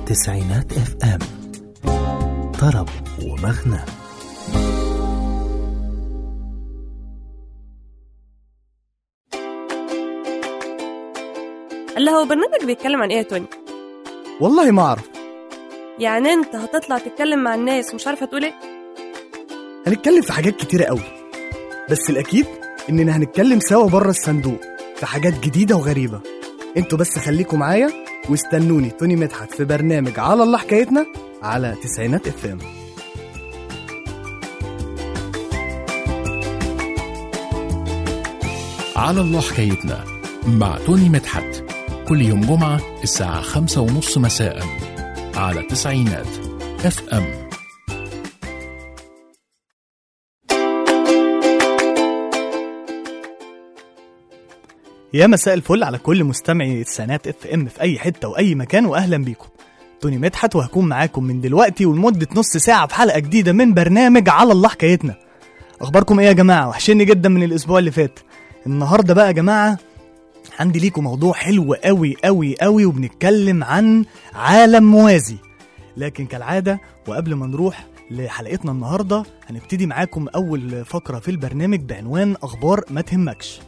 تسعينات اف ام طرب ومغنى اللي هو برنامج بيتكلم عن ايه يا توني والله ما اعرف يعني انت هتطلع تتكلم مع الناس ومش عارفه تقول ايه هنتكلم في حاجات كتيرة قوي بس الأكيد إننا هنتكلم سوا بره الصندوق في حاجات جديدة وغريبة انتوا بس خليكم معايا واستنوني توني مدحت في برنامج على الله حكايتنا على تسعينات اف ام على الله حكايتنا مع توني مدحت كل يوم جمعة الساعة خمسة ونص مساء على تسعينات اف ام يا مساء الفل على كل مستمعي تسعينات اف ام في أي حتة وأي مكان وأهلا بيكم توني مدحت وهكون معاكم من دلوقتي ولمدة نص ساعة في حلقة جديدة من برنامج على الله حكايتنا أخباركم إيه يا جماعة وحشني جدا من الأسبوع اللي فات النهاردة بقى يا جماعة عندي ليكم موضوع حلو قوي قوي قوي وبنتكلم عن عالم موازي لكن كالعادة وقبل ما نروح لحلقتنا النهاردة هنبتدي معاكم أول فقرة في البرنامج بعنوان أخبار ما تهمكش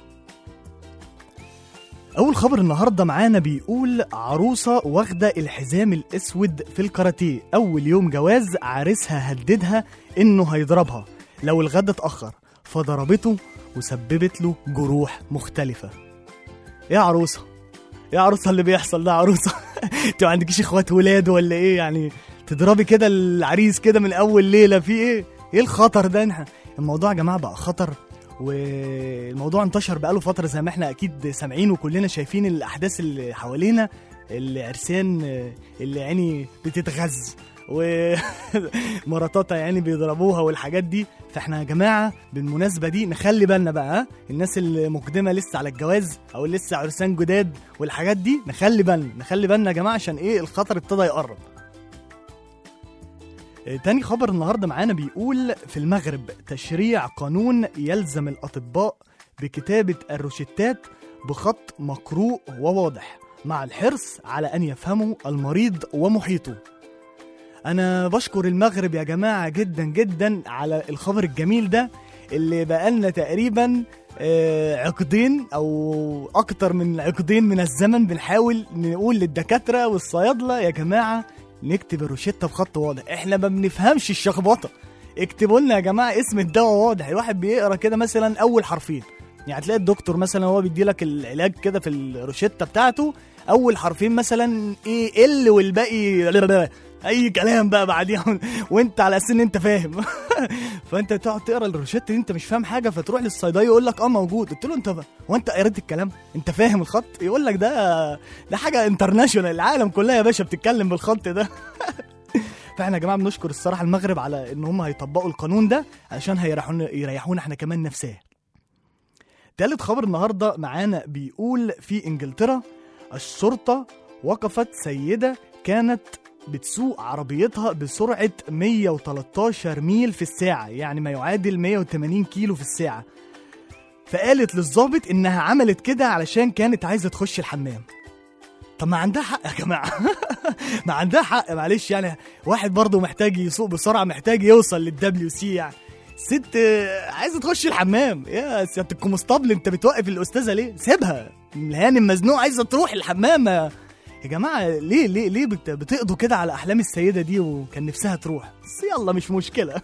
أول خبر النهاردة معانا بيقول عروسة واخدة الحزام الأسود في الكاراتيه أول يوم جواز عريسها هددها إنه هيضربها لو الغدا اتأخر فضربته وسببت له جروح مختلفة يا عروسة يا عروسة اللي بيحصل ده عروسة انت ما عندكيش اخوات ولاد ولا ايه يعني تضربي كده العريس كده من اول ليلة في ايه ايه الخطر ده إحنا- الموضوع يا جماعة بقى خطر والموضوع انتشر بقاله فترة زي ما احنا اكيد سامعين وكلنا شايفين الاحداث اللي حوالينا العرسان آه، اللي يعني بتتغز ومراتاتها يعني بيضربوها والحاجات دي فاحنا يا جماعه بالمناسبه دي نخلي بالنا بقى ها الناس اللي مقدمه لسه على الجواز او اللي لسه عرسان جداد والحاجات دي نخلي بالنا نخلي بالنا يا جماعه عشان ايه الخطر ابتدى يقرب آه، تاني خبر النهارده معانا بيقول في المغرب تشريع قانون يلزم الاطباء بكتابه الروشتات بخط مقروء وواضح مع الحرص على ان يفهموا المريض ومحيطه انا بشكر المغرب يا جماعه جدا جدا على الخبر الجميل ده اللي بقالنا تقريبا آه، عقدين او اكتر من عقدين من الزمن بنحاول نقول للدكاتره والصيادله يا جماعه نكتب الروشته بخط واضح احنا ما بنفهمش الشخبطه اكتبوا لنا يا جماعه اسم الدواء واضح الواحد بيقرا كده مثلا اول حرفين يعني تلاقي الدكتور مثلا هو بيدي لك العلاج كده في الروشته بتاعته اول حرفين مثلا ايه ال والباقي اي كلام بقى بعديها وانت على اساس ان انت فاهم فانت تقعد تقرا الروشته دي انت مش فاهم حاجه فتروح للصيدلي يقول لك اه موجود قلت له انت ب... هو انت قريت الكلام انت فاهم الخط يقول لك ده ده حاجه انترناشونال العالم كلها يا باشا بتتكلم بالخط ده فاحنا يا جماعه بنشكر الصراحه المغرب على ان هم هيطبقوا القانون ده عشان هيريحونا يريحونا احنا كمان نفسيا تالت خبر النهارده معانا بيقول في انجلترا الشرطه وقفت سيده كانت بتسوق عربيتها بسرعة 113 ميل في الساعة يعني ما يعادل 180 كيلو في الساعة فقالت للظابط إنها عملت كده علشان كانت عايزة تخش الحمام طب ما عندها حق يا جماعة ما عندها حق معلش يعني واحد برضه محتاج يسوق بسرعة محتاج يوصل للدبليو سي يعني ست آه، عايزة تخش الحمام يا سيادة الكونستابل انت بتوقف الأستاذة ليه؟ سيبها الهانم مزنوق عايزة تروح الحمام يا جماعة ليه ليه ليه بت- بتقضوا كده على أحلام السيدة دي وكان نفسها تروح بس يلا مش مشكلة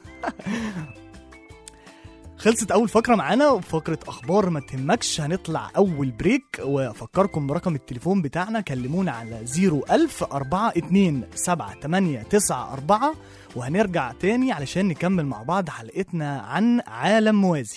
خلصت أول فقرة معانا وفقرة أخبار ما تهمكش هنطلع أول بريك وأفكركم برقم التليفون بتاعنا كلمونا على 01000 42 7894 وهنرجع تاني علشان نكمل مع بعض حلقتنا عن عالم موازي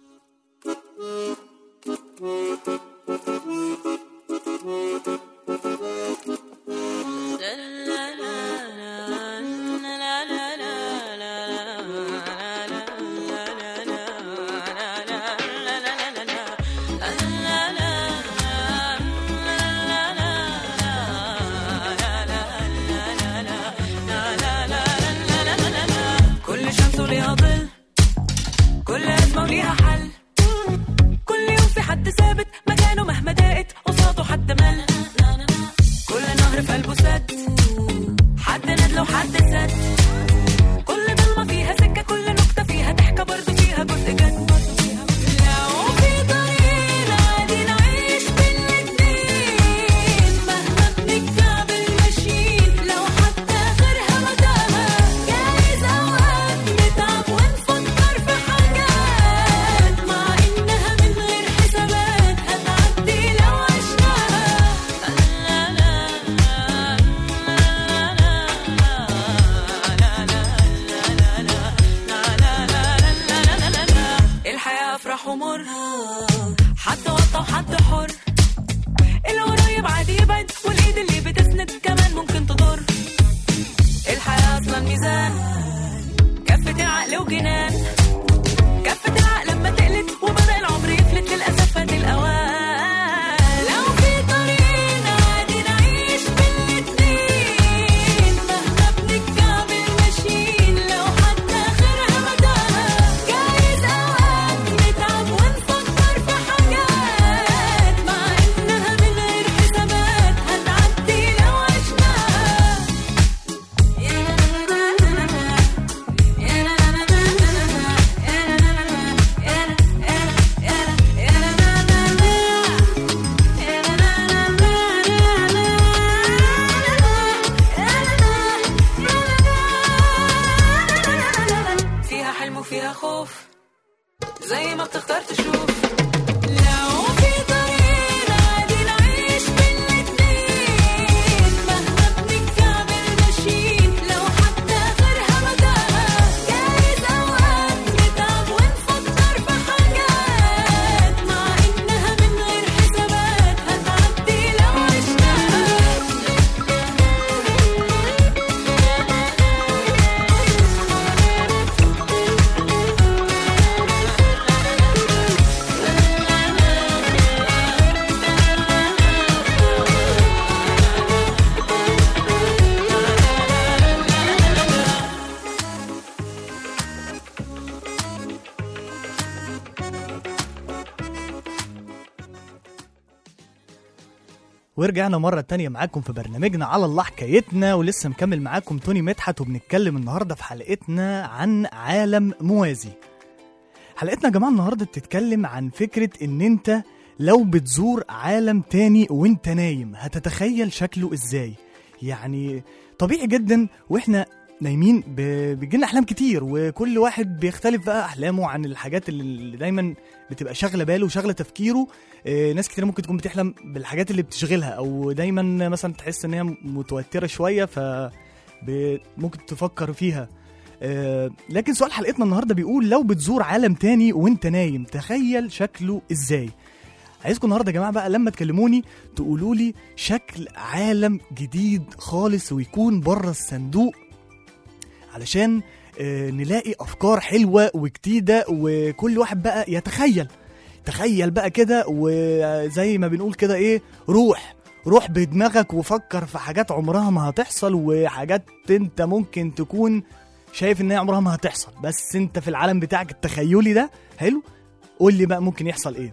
كل شمس وليها ظل كل أزمة وليها حل كل يوم في حد ثابت مكانه مهما ضاقت قصاده حد مل كل نهر في قلبه سد لو حد سد كل ضلمة فيها سكة كل نقطة فيها ضحكة برضه فيها جزء جد لو في طريق عادي نعيش بالاتنين مهما بنتكعبل ماشيين لو حتى غيرها متاهة جايز أوقات نتعب ونفكر في حاجات مع إنها من غير حسابات هتعدي لو عشناها الحياة أفراح ومر حد وطى وحد حر القريب عادي يبعد والإيد اللي بتسند كمان ممكن تضر الحياة أصلا ميزان كفة العقل وجنان كفة العقل لما تقلت وبدأ العمر يفلت للأسف فات الأوان لو في طريقنا عادي نعيش بالاتنين مهما بنتكعبل ماشيين لو حتى آخرها متاهة جايز أوقات نتعب ونفكر في حاجات مع إنها من غير حسابات هتعدي لو عشناها فيها حلم وفيها خوف زي ما بتختار تشوف لو في طريق عادي نعيش بالاتنين مهما بنتكعبل ماشيين لو حتى غيرها متاهة جايز أوقات نتعب ونفكر في حاجات مع إنها من غير حسابات هتعدي لو عشناها ورجعنا مرة تانية معاكم في برنامجنا على الله حكايتنا ولسه مكمل معاكم توني مدحت وبنتكلم النهاردة في حلقتنا عن عالم موازي حلقتنا يا جماعة النهاردة بتتكلم عن فكرة ان انت لو بتزور عالم تاني وانت نايم هتتخيل شكله ازاي يعني طبيعي جدا واحنا نايمين ب- بيجيلنا احلام كتير وكل واحد بيختلف بقى احلامه عن الحاجات اللي دايما بتبقى شاغله باله وشاغله تفكيره آه، ناس كتير ممكن تكون بتحلم بالحاجات اللي بتشغلها او دايما مثلا تحس ان هي متوتره شويه ف ب- ممكن تفكر فيها آه، لكن سؤال حلقتنا النهارده بيقول لو بتزور عالم تاني وانت نايم تخيل شكله ازاي عايزكم النهارده يا جماعه بقى لما تكلموني تقولوا لي شكل عالم جديد خالص ويكون بره الصندوق علشان آه، نلاقي افكار حلوه وجديده وكل واحد بقى يتخيل تخيل بقى كده وزي ما بنقول كده ايه روح روح بدماغك وفكر في حاجات عمرها ما هتحصل وحاجات انت ممكن تكون شايف ان هي عمرها ما هتحصل بس انت في العالم بتاعك التخيلي ده حلو قول لي بقى ممكن يحصل ايه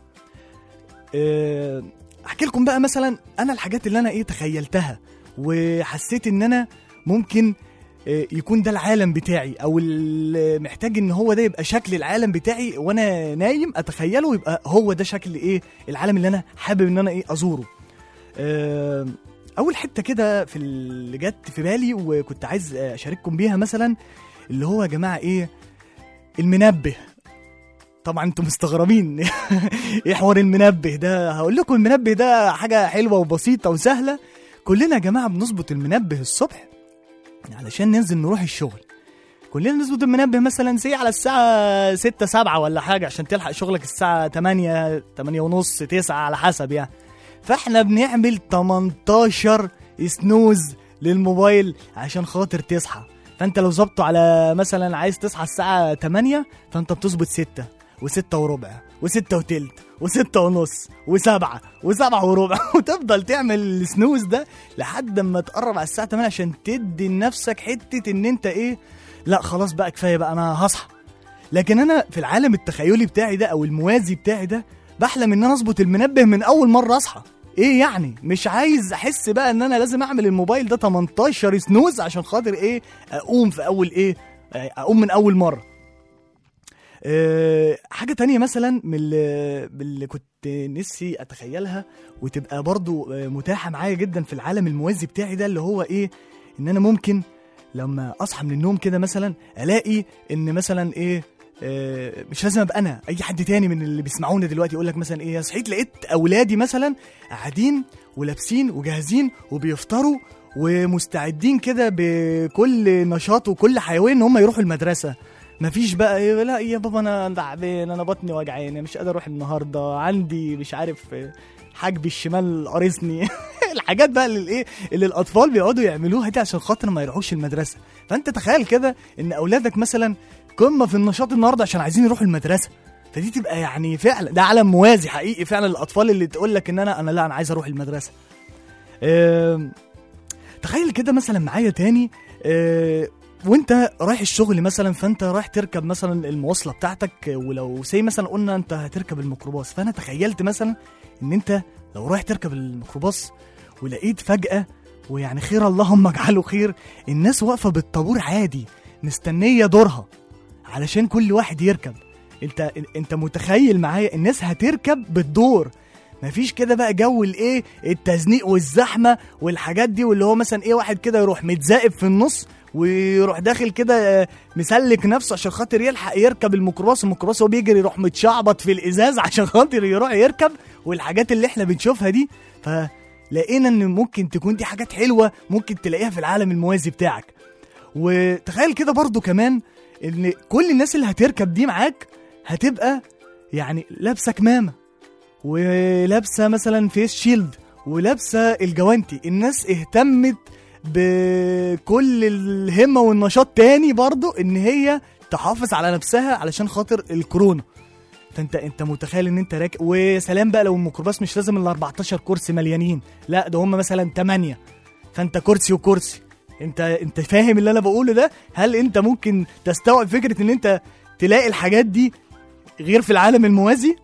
آه، احكي لكم بقى مثلا انا الحاجات اللي انا ايه تخيلتها وحسيت ان انا ممكن آه، يكون ده العالم بتاعي او ال- محتاج ان هو ده يبقى شكل العالم بتاعي وانا نايم اتخيله يبقى هو ده شكل ايه العالم اللي انا حابب ان انا ايه ازوره آه، اول حته كده في اللي جت في بالي وكنت عايز اشارككم بيها مثلا اللي هو يا جماعه ايه المنبه طبعا انتم مستغربين ايه حوار المنبه ده هقول لكم المنبه ده حاجه حلوه وبسيطه وسهله كلنا يا جماعه بنظبط المنبه الصبح علشان ننزل نروح الشغل كلنا نظبط المنبه مثلا سي على الساعة 6 7 ولا حاجة عشان تلحق شغلك الساعة 8 8 ونص 9 على حسب يعني فاحنا بنعمل 18 سنوز للموبايل عشان خاطر تصحى فانت لو ظبطه على مثلا عايز تصحى الساعة 8 فانت بتظبط 6 و6 وربع و6 وتلت و6 ونص و7 و7 وربع وتفضل تعمل السنوز ده لحد ما تقرب على الساعة 8 عشان تدي لنفسك حتة ان انت ايه لا خلاص بقى كفاية بقى انا هصحى لكن انا في العالم التخيلي بتاعي ده او الموازي بتاعي ده بحلم ان انا اظبط المنبه من اول مرة اصحى ايه يعني مش عايز احس بقى ان انا لازم اعمل الموبايل ده 18 سنوز عشان خاطر ايه اقوم في اول ايه آه، اقوم من اول مره أه حاجة تانية مثلا من اللي, من اللي كنت نفسي اتخيلها وتبقى برضو آه، متاحة معايا جدا في العالم الموازي بتاعي ده اللي هو ايه ان انا ممكن لما اصحى من النوم كده مثلا الاقي ان مثلا ايه آه، مش لازم ابقى انا اي حد تاني من اللي بيسمعونا دلوقتي يقول لك مثلا ايه صحيت لقيت اولادي مثلا قاعدين ولابسين وجاهزين وبيفطروا ومستعدين كده بكل نشاط وكل حيوان ان هم يروحوا المدرسه مفيش بقى ايه لا يا بابا انا تعبان انا بطني وجعاني مش قادر اروح النهارده عندي مش عارف آه، حاجبي الشمال قارصني الحاجات بقى اللي الايه اللي الاطفال بيقعدوا يعملوها دي عشان خاطر ما يروحوش المدرسه فانت تخيل كده ان اولادك مثلا قمه في النشاط النهارده عشان عايزين يروحوا المدرسه فدي تبقى يعني فعلا ده عالم موازي حقيقي فعلا الاطفال اللي تقول لك ان انا انا لا انا عايز اروح المدرسه آم، تخيل كده مثلا معايا تاني آه، وانت رايح الشغل مثلا فانت رايح تركب مثلا المواصله بتاعتك ولو سي مثلا قلنا انت هتركب الميكروباص فانا تخيلت مثلا ان انت لو رايح تركب الميكروباص ولقيت فجاه ويعني خير اللهم اجعله خير الناس واقفه بالطابور عادي مستنيه دورها علشان كل واحد يركب انت انت متخيل معايا الناس هتركب بالدور مفيش كده بقى جو الايه التزنيق والزحمه والحاجات دي واللي هو مثلا ايه واحد كده يروح متزائب في النص ويروح داخل كده آه، مسلك نفسه عشان خاطر يلحق يركب الميكروباص الميكروباص وهو بيجري يروح متشعبط في الازاز عشان خاطر يروح يركب والحاجات اللي احنا بنشوفها دي فلقينا ان ممكن تكون دي حاجات حلوه ممكن تلاقيها في العالم الموازي بتاعك وتخيل كده برضو كمان ان كل الناس اللي هتركب دي معاك هتبقى يعني لابسه كمامه ولابسه مثلا فيس شيلد ولابسه الجوانتي الناس اهتمت بكل الهمه والنشاط تاني برضو ان هي تحافظ على نفسها علشان خاطر الكورونا فانت انت متخيل ان انت راكب وسلام بقى لو الميكروباص مش لازم ال 14 كرسي مليانين لا ده هم مثلا 8 فانت كرسي وكرسي انت انت فاهم اللي انا بقوله ده هل انت ممكن تستوعب فكره ان انت تلاقي الحاجات دي غير في العالم الموازي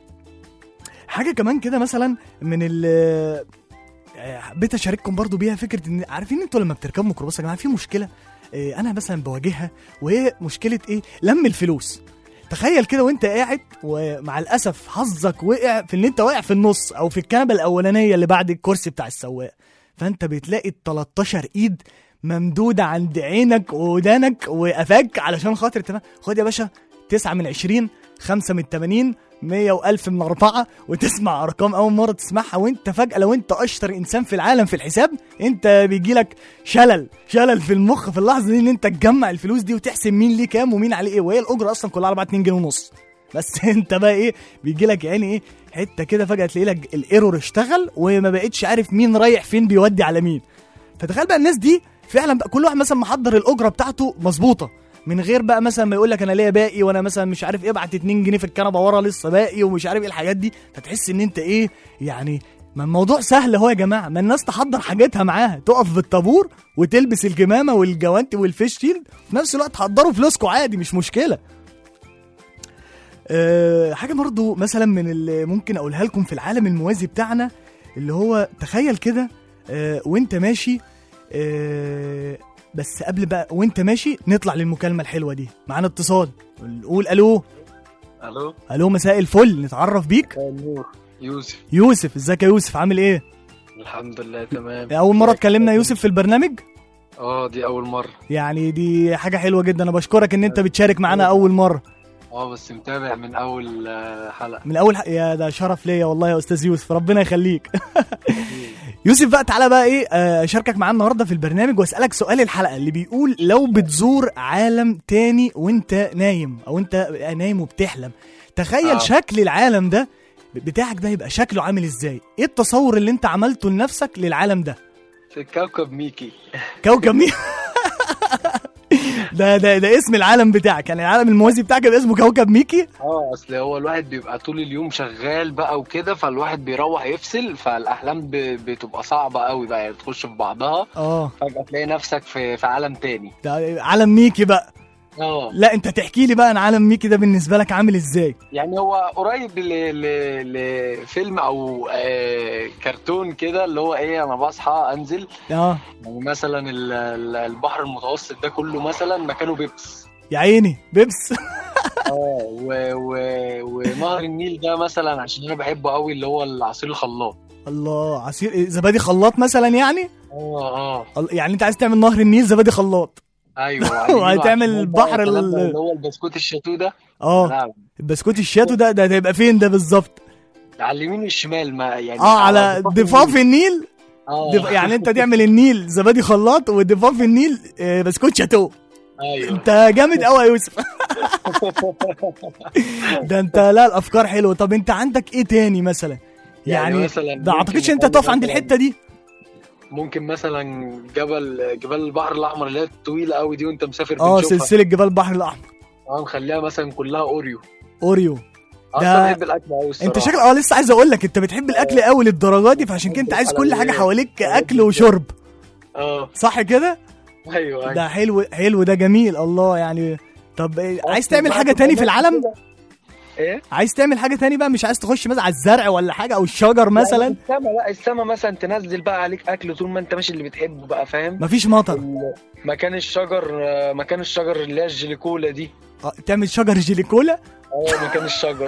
حاجه كمان كده مثلا من ال حبيت اشارككم برضو بيها فكره ان عارفين انتوا لما بتركبوا ميكروباص يا جماعه في مشكله اه، انا مثلا بواجهها وهي مشكله ايه لم الفلوس تخيل كده وانت قاعد ومع الاسف حظك وقع في ان انت واقع في النص او في الكنبه الاولانيه اللي بعد الكرسي بتاع السواق فانت بتلاقي ال 13 ايد ممدوده عند عينك ودانك وقفاك علشان خاطر تمام خد يا باشا 9 من 20 5 من 80 100 و1000 من أربعة وتسمع أرقام أول مرة تسمعها وأنت فجأة لو أنت أشطر إنسان في العالم في الحساب أنت بيجي لك شلل شلل في المخ في اللحظة دي إن أنت تجمع الفلوس دي وتحسب مين ليه كام ومين عليه إيه وهي الأجرة أصلا كلها 4 2 جنيه ونص بس أنت بقى إيه بيجي لك يعني إيه حتة كده فجأة تلاقي لك الإيرور اشتغل وما بقتش عارف مين رايح فين بيودي على مين فتخيل بقى الناس دي فعلا بقى كل واحد مثلا محضر الاجره بتاعته مظبوطه من غير بقى مثلا ما يقول لك انا ليا باقي وانا مثلا مش عارف ايه ابعت 2 جنيه في الكنبه ورا لسه باقي ومش عارف ايه الحاجات دي فتحس ان انت ايه يعني ما الموضوع سهل اهو يا جماعه ما الناس تحضر حاجاتها معاها تقف بالطابور وتلبس الكمامه والجوانتي والفيش شيلد في نفس الوقت حضروا فلوسكم عادي مش مشكله أه حاجه برضو مثلا من اللي ممكن اقولها لكم في العالم الموازي بتاعنا اللي هو تخيل كده أه وانت ماشي أه بس قبل بقى وانت ماشي نطلع للمكالمه الحلوه دي معانا اتصال نقول الو الو الو مساء الفل نتعرف بيك نور يوسف يوسف ازيك يا يوسف عامل ايه الحمد لله تمام اول مره اتكلمنا يا يوسف في البرنامج اه دي اول مره يعني دي حاجه حلوه جدا انا بشكرك ان انت بتشارك معانا اول مره اه بس متابع من اول آه، حلقه من اول ح... يا ده شرف ليا والله يا استاذ يوسف ربنا يخليك يوسف بقى تعالى بقى ايه آه، اشاركك معانا النهارده في البرنامج واسالك سؤال الحلقه اللي بيقول لو بتزور عالم تاني وانت نايم او انت نايم وبتحلم تخيل آه. شكل العالم ده بتاعك ده يبقى شكله عامل ازاي ايه التصور اللي انت عملته لنفسك للعالم ده في كوكب ميكي كوكب مين ده ده ده اسم العالم بتاعك يعني العالم الموازي بتاعك يبقى اسمه كوكب ميكي اه اصل هو الواحد بيبقى طول اليوم شغال بقى وكده فالواحد بيروح يفصل فالاحلام ب... بتبقى صعبه قوي بقى يعني تخش في بعضها اه فجاه تلاقي نفسك في في عالم تاني ده عالم ميكي بقى اه لا انت تحكي لي بقى عن عالم ميكي ده بالنسبه لك عامل ازاي يعني هو قريب ل- ل- لفيلم او آه كرتون كده اللي هو ايه انا بصحى انزل اه يعني مثلا ال- ال- البحر المتوسط ده كله مثلا مكانه بيبس يا عيني بيبس اه و- و- ونهر النيل ده مثلا عشان انا بحبه قوي اللي هو العصير الخلاط الله عصير إيه، زبادي خلاط مثلا يعني اه اه ال- يعني انت عايز تعمل نهر النيل زبادي خلاط ايوه وهتعمل عشان البحر بقى الكلام ال- ده اللي هو البسكوت الشاتو ده اه لا البسكوت الشاتو ده ده هيبقى فين ده بالظبط على اليمين والشمال ما يعني اه على ضفاف النيل اه ضف... يعني انت تعمل النيل زبادي خلاط وضفاف النيل آه، بسكوت شاتو ايوه انت جامد قوي يا يوسف ده انت لا الافكار حلوه طب انت عندك ايه تاني مثلا يعني, يعني مثلا ده اعتقدش ممكن انت تقف عند مثلاً- الحته دي ممكن مثلا جبل جبال البحر الاحمر اللي هي الطويله قوي دي وانت مسافر اه بتشوفها سلسله جبال البحر الاحمر اه نخليها مثلا كلها اوريو اوريو اصلا ده- بحب الاكل قوي انت شكلك اه لسه عايز اقول لك انت بتحب الاكل قوي للدرجه دي فعشان كده انت عايز كل حاجه حواليك اكل وشرب اه صح كده ايوه ايوه ده حلو حلو ده جميل الله يعني طب إيه، عايز أصلاً تعمل بقى حاجه تبقى تاني في نفس العالم كده. ايه عايز تعمل حاجه تاني بقى مش عايز تخش مثلا على الزرع ولا حاجه او الشجر مثلا يعني السما لا السما مثلا تنزل بقى عليك اكل طول ما انت ماشي اللي بتحبه بقى فاهم مفيش مطر ال- مكان الشجر آه، مكان الشجر اللي هي الجليكولا دي آه، تعمل شجر جيليكولا اه مكان الشجر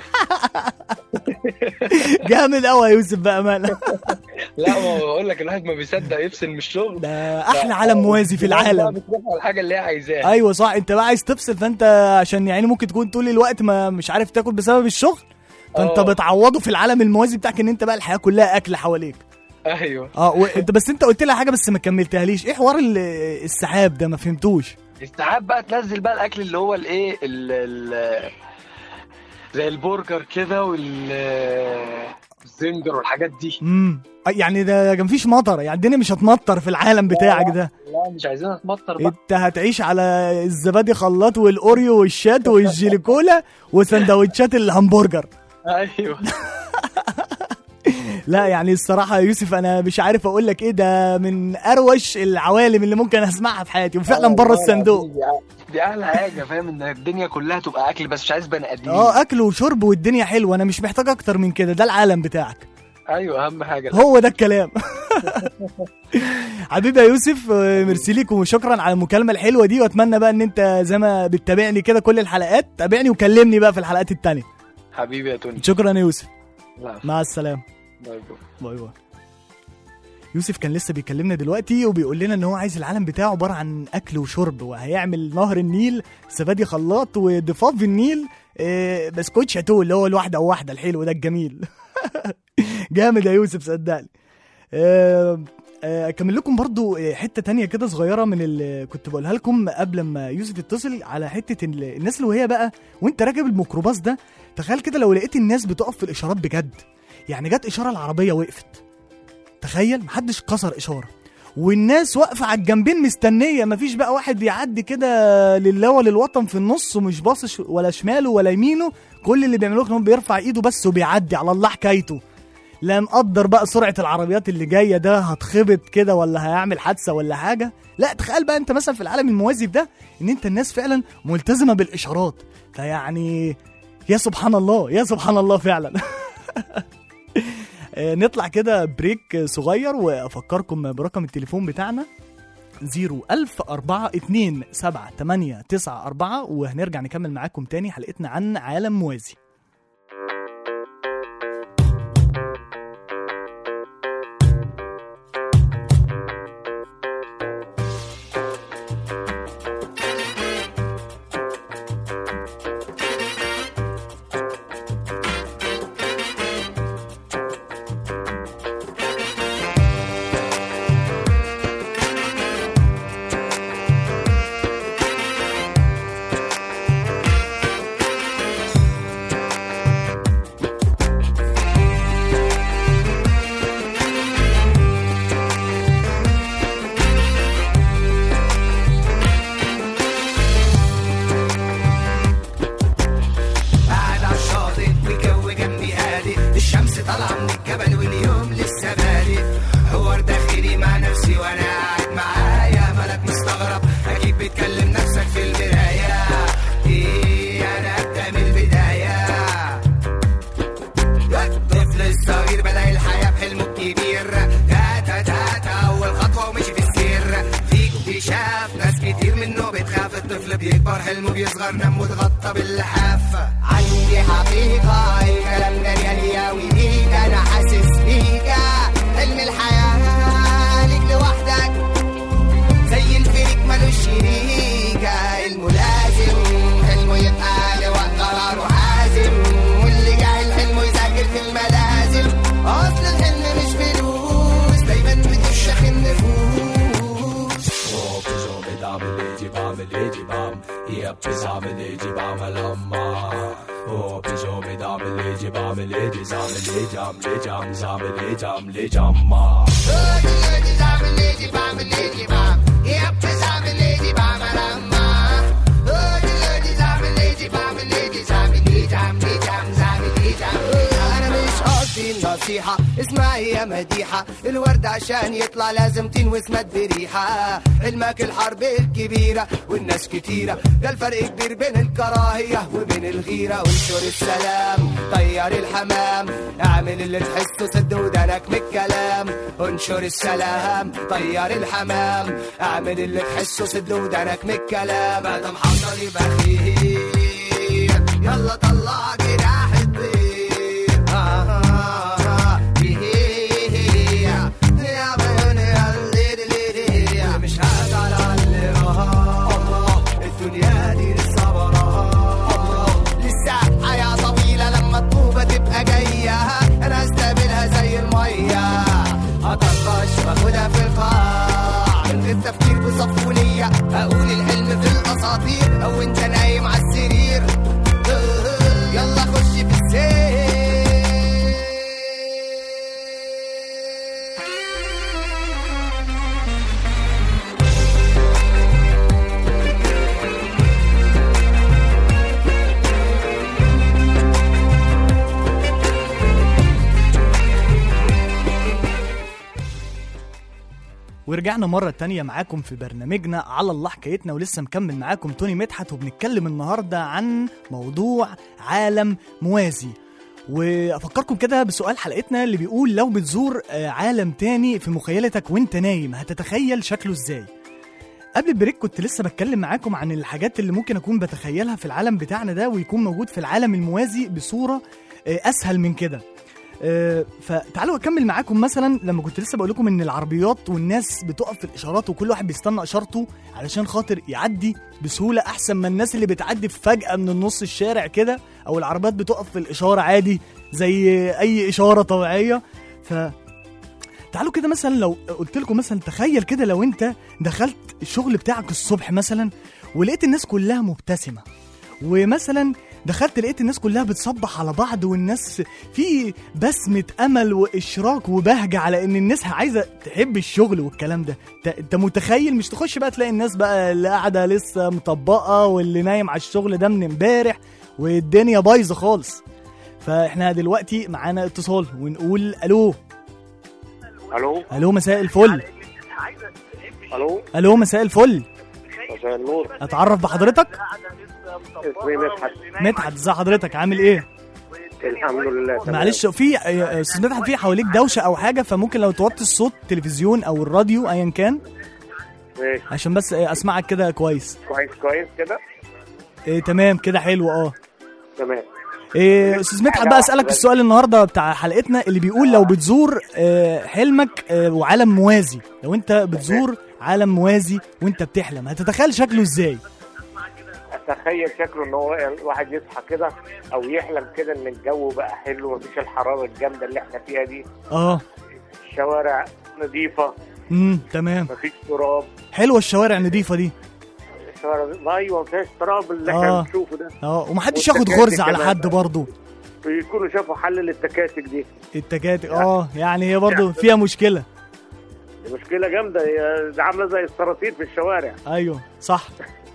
جامد قوي يا يوسف بامانه لا ما هو بقول لك الواحد ما بيصدق يفصل من الشغل ده احلى عالم موازي في الناس بقى العالم بتروح على الحاجه اللي هي عايزاها ايوه صح انت بقى عايز تفصل فانت عشان يعني ممكن تكون طول الوقت ما مش عارف تاكل بسبب الشغل فانت آه. بتعوضه في العالم الموازي بتاعك ان انت بقى الحياه كلها اكل حواليك ايوه اه وانت بس انت قلت لي حاجه بس ما كملتهاليش ايه حوار ال- السحاب ده ما فهمتوش استحاب بقى تنزل بقى الاكل اللي هو الايه ال- ال- زي البرجر كده وال الزنجر والحاجات دي امم يعني ده كان مفيش مطر يعني الدنيا مش هتمطر في العالم بتاعك ده لا مش عايزينها تمطر بقى انت هتعيش على الزبادي خلاط والاوريو والشات والجيليكولا وسندوتشات الهمبرجر ايوه لا يعني الصراحة يا يوسف أنا مش عارف أقول لك إيه ده من أروش العوالم اللي ممكن أسمعها في حياتي وفعلا بره الصندوق دي, دي احلى حاجه فاهم ان الدنيا كلها تبقى اكل بس مش عايز بني ادمين اه أكل وشرب والدنيا حلوة أنا مش محتاج أكتر من كده ده العالم بتاعك ايوه اهم حاجه هو ده الكلام حبيبي يا يوسف آه، ميرسي ليك وشكرا على المكالمة الحلوة دي وأتمنى بقى إن أنت زي ما بتتابعني كده كل الحلقات تابعني وكلمني بقى في الحلقات التانية حبيبي يا توني شكرا يا يوسف لا مع السلامة باي باي باي باي يوسف كان لسه بيكلمنا دلوقتي وبيقول لنا ان هو عايز العالم بتاعه عباره عن اكل وشرب وهيعمل نهر النيل زبادي خلاط وضفاف النيل آه، بسكوت شاتو اللي هو الواحده وواحده الحلو ده الجميل جامد يا يوسف صدقني آه، آه، اكمل لكم برضو آه، حته تانية كده صغيره من اللي كنت بقولها لكم قبل ما يوسف يتصل على حته ال- الناس اللي وهي بقى وانت راكب الميكروباص ده تخيل كده لو لقيت الناس بتقف في الاشارات بجد يعني جت اشاره العربيه وقفت تخيل محدش كسر اشاره والناس واقفه على الجنبين مستنيه مفيش بقى واحد يعدي كده لله وللوطن في النص ومش باصص ولا شماله ولا يمينه كل اللي بيعملوه ان هو بيرفع ايده بس وبيعدي على الله حكايته لا مقدر بقى سرعه العربيات اللي جايه ده هتخبط كده ولا هيعمل حادثه ولا حاجه لا تخيل بقى انت مثلا في العالم الموازي ده ان انت الناس فعلا ملتزمه بالاشارات فيعني يا سبحان الله يا سبحان الله فعلا آه، نطلع كده بريك صغير وافكركم برقم التليفون بتاعنا 010427894 وهنرجع نكمل معاكم تاني حلقتنا عن عالم موازي بيكبر حلمه بيصغر دمه اتغطى باللحاف عندي حقيقة الكلام ده ريالياوي ليك أنا حاسس بيك حلم الحياة ليك لوحدك زي الفريق ملوش شريك حلمه لازم حلمه يبقى لوقت قراره حازم واللي جاهل حلمه يذاكر في الملازم أصل الحلم مش فلوس دايما بتفشخ النفوس انا مش قصدي النصيحة اسمعي يا مديحة الورد عشان يطلع لازم تنوس مد بريحة حلمك الحرب الكبيرة والناس كتيرة ده الفرق كبير بين الكراهية وبين الغيرة وانشر السلام طير الحمام اعمل اللي تحسه سد ودانك من الكلام انشر السلام طير الحمام اعمل اللي تحسه سد ودانك من الكلام ادم حصل يبقى خير يلا طلع جناح الطير آه آه آه إيه يا بعيوني يا الليل الليل مش هزعل على اللي راح الدنيا دي لسه براها لسه حياة طويلة لما الطوبة تبقى جاية أنا استقبلها زي المية هطرطش واخدها في القاع من غير تفكير بصف ونية أقول الحلم في الأساطير أو أنت نايم على السرير يلا خش في السير ورجعنا مرة تانية معاكم في برنامجنا على الله حكايتنا ولسه مكمل معاكم توني مدحت وبنتكلم النهاردة عن موضوع عالم موازي وافكركم كده بسؤال حلقتنا اللي بيقول لو بتزور آه، عالم تاني في مخيلتك وانت نايم هتتخيل شكله ازاي قبل البريك كنت لسه بتكلم معاكم عن الحاجات اللي ممكن اكون بتخيلها في العالم بتاعنا ده ويكون موجود في العالم الموازي بصورة آه، اسهل من كده آه، فتعالوا اكمل معاكم مثلا لما كنت لسه بقول لكم ان العربيات والناس بتقف في الاشارات وكل واحد بيستنى اشارته علشان خاطر يعدي بسهوله احسن ما الناس اللي بتعدي فجاه من النص الشارع كده او العربيات بتقف في الاشاره عادي زي اي اشاره طبيعيه ف تعالوا كده مثلا لو قلت لكم مثلا تخيل كده لو انت دخلت الشغل بتاعك الصبح مثلا ولقيت الناس كلها مبتسمه ومثلا دخلت لقيت الناس كلها بتصبح على بعض والناس في بسمة أمل وإشراك وبهجة على إن الناس عايزة تحب الشغل والكلام ده أنت- أنت متخيل مش تخش بقى تلاقي الناس بقى اللي قاعدة لسه مطبقة واللي نايم على الشغل ده من امبارح والدنيا بايظة خالص فاحنا دلوقتي معانا اتصال ونقول الو الو الو مساء الفل الو الو مساء الفل مساء النور اتعرف بحضرتك اسمي مدحت مدحت ازي حضرتك عامل ايه الحمد لله تمام. معلش في يا استاذ مدحت في حواليك دوشه او حاجه فممكن لو توطي الصوت التلفزيون او الراديو ايا كان ماشي عشان بس إيه، اسمعك كده كويس كويس كويس كده إيه تمام كده حلو اه تمام إيه استاذ مدحت بقى اسالك السؤال النهارده بتاع حلقتنا اللي بيقول لو بتزور آه، حلمك آه، وعالم موازي لو انت بتزور عالم موازي وانت بتحلم هتتخيل شكله ازاي اتخيل شكله ان هو الواحد يصحى كده او يحلم كده ان الجو بقى حلو مفيش الحراره الجامده اللي احنا فيها دي اه الشوارع نظيفه امم تمام مفيش تراب حلوه الشوارع النظيفه دي الشوارع ايوه مفيش تراب اللي احنا آه. بنشوفه ده اه ومحدش ياخد والتكاتك غرزه على كمان. حد برضه بيكونوا شافوا حل للتكاتك دي التكاتك اه يعني هي برضه فيها مشكله مشكله جامده هي دي عامله زي السراطير في الشوارع ايوه صح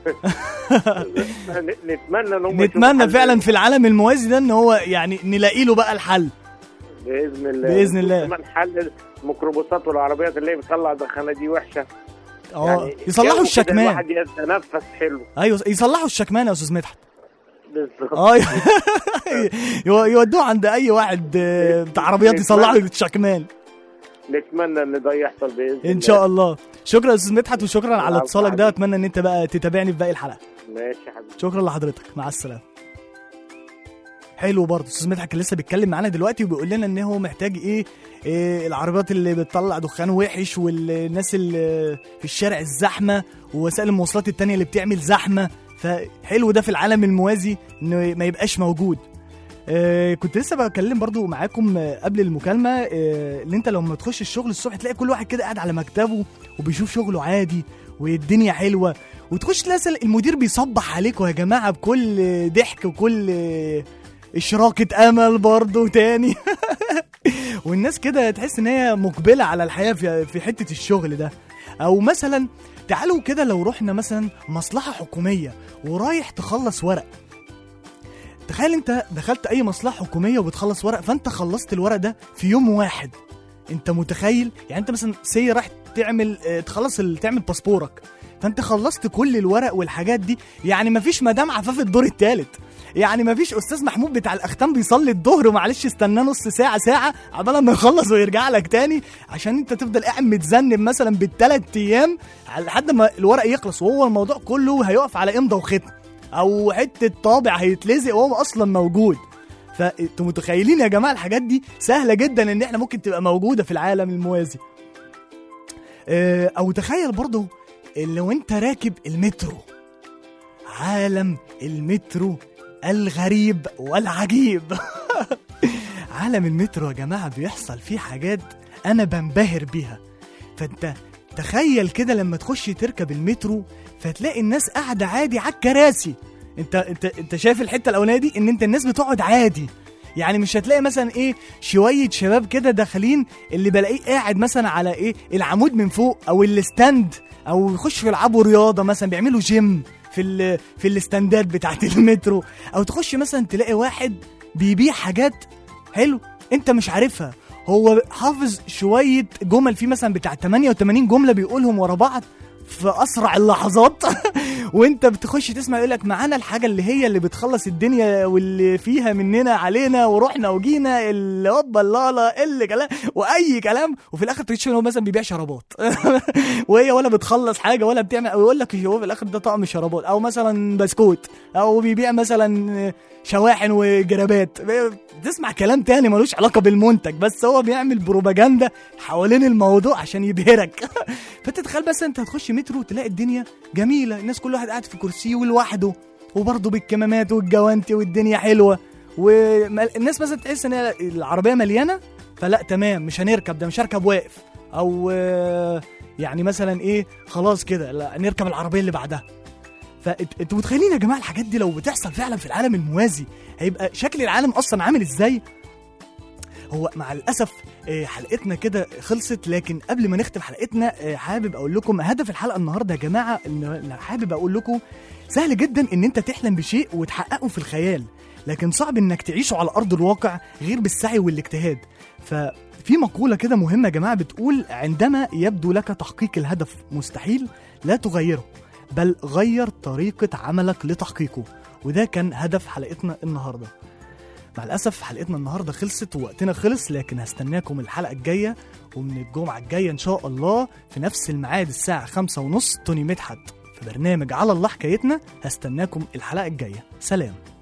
ن- نتمنى ان هم يشوفوا نتمنى حل فعلا في العالم الموازي ده ان هو يعني نلاقي له بقى الحل باذن الله بإذن الله. كمان حل الميكروباصات والعربيات اللي هي بتطلع دخانه دي وحشه اه يعني يصلحوا جو كده الشكمان الواحد يتنفس حلو ايوه يصلحوا الشكمان يا استاذ مدحت بالظبط اه يو- يودوه عند اي واحد آه، بتاع عربيات يصلحوا الشكمان نتمنى ان ده يحصل باذن الله ان شاء الله شكرا يا استاذ مدحت وشكرا على العفو اتصالك ده حبيبي. اتمنى ان انت بقى تتابعني في باقي الحلقه ماشي يا حبيبي شكرا لحضرتك مع السلامه حلو برضه استاذ مدحت كان لسه بيتكلم معانا دلوقتي وبيقول لنا ان هو محتاج ايه, إيه العربيات اللي بتطلع دخان وحش والناس اللي في الشارع الزحمه ووسائل المواصلات التانية اللي بتعمل زحمه فحلو ده في العالم الموازي انه ما يبقاش موجود آه كنت لسه بكلم برضو معاكم آه، قبل المكالمه آه ان انت لما تخش الشغل الصبح تلاقي كل واحد كده قاعد على مكتبه وبيشوف شغله عادي والدنيا حلوه وتخش تلاقي مثلاً المدير بيصبح عليكم يا جماعه بكل آه، ضحك وكل آه، اشراقه امل برضو تاني والناس كده تحس ان هي مقبله على الحياه في في حته الشغل ده او مثلا تعالوا كده لو رحنا مثلا مصلحه حكوميه ورايح تخلص ورق تخيل انت دخلت اي مصلحه حكوميه وبتخلص ورق فانت خلصت الورق ده في يوم واحد انت متخيل يعني انت مثلا سي راح تعمل اه، تخلص ال- تعمل باسبورك فانت خلصت كل الورق والحاجات دي يعني مفيش مدام عفاف الدور الثالث يعني مفيش استاذ محمود بتاع الاختام بيصلي الظهر ومعلش استناه نص ساعه ساعه عبال ما يخلص ويرجع لك تاني عشان انت تفضل قاعد متذنب مثلا بالثلاث ايام لحد ما الورق يخلص وهو الموضوع كله هيقف على امضى وختم او حته طابع هيتلزق وهو اصلا موجود فانتوا متخيلين يا جماعه الحاجات دي سهله جدا ان احنا ممكن تبقى موجوده في العالم الموازي آه، او تخيل برضه لو انت راكب المترو عالم المترو الغريب والعجيب عالم المترو يا جماعه بيحصل فيه حاجات انا بنبهر بيها فانت تخيل كده لما تخش تركب المترو فتلاقي الناس قاعده عادي على الكراسي انت انت انت شايف الحته الاولانيه دي ان انت الناس بتقعد عادي يعني مش هتلاقي مثلا ايه شويه شباب كده داخلين اللي بلاقيه قاعد مثلا على ايه العمود من فوق او الستاند او يخشوا يلعبوا رياضه مثلا بيعملوا جيم في ال في الاستندات بتاعت المترو او تخش مثلا تلاقي واحد بيبيع حاجات حلو انت مش عارفها هو حافظ شويه جمل فيه مثلا بتاع 88 جمله بيقولهم ورا بعض في اسرع اللحظات وانت بتخش تسمع يقول لك معانا الحاجه اللي هي اللي بتخلص الدنيا واللي فيها مننا علينا ورحنا وجينا اللي هوبا اللالا اللي كلام واي كلام وفي الاخر تكتشف ان هو مثلا بيبيع شرابات وهي ولا بتخلص حاجه ولا بتعمل او يقول لك هو في الاخر ده طقم شرابات او مثلا بسكوت او بيبيع مثلا شواحن وجرابات تسمع كلام تاني ملوش علاقه بالمنتج بس هو بيعمل بروباجندا حوالين الموضوع عشان يبهرك فانت تخيل بس انت هتخش مترو تلاقي الدنيا جميله الناس كل واحد قاعد في كرسيه ولوحده وبرضه بالكمامات والجوانتي والدنيا حلوه والناس مثلا تحس ان هي العربيه مليانه فلا تمام مش هنركب ده مش هركب واقف او آه، يعني مثلا ايه خلاص كده لا نركب العربيه اللي بعدها فانتوا متخيلين يا جماعه الحاجات دي لو بتحصل فعلا في العالم الموازي هيبقى شكل العالم اصلا عامل ازاي هو مع الاسف آه، حلقتنا كده خلصت لكن قبل ما نختم حلقتنا آه، حابب اقول لكم هدف الحلقه النهارده يا جماعه ان إن حابب اقول لكم سهل جدا ان انت تحلم بشيء وتحققه في الخيال لكن صعب انك تعيشه على ارض الواقع غير بالسعي والاجتهاد ففي مقوله كده مهمه يا جماعه بتقول عندما يبدو لك تحقيق الهدف مستحيل لا تغيره بل غير طريقه عملك لتحقيقه وده كان هدف حلقتنا النهارده مع الاسف حلقتنا النهارده خلصت ووقتنا خلص لكن هستناكم الحلقه الجايه ومن الجمعه الجايه ان شاء الله في نفس الميعاد الساعه خمسة ونص توني مدحت في برنامج على الله حكايتنا هستناكم الحلقه الجايه سلام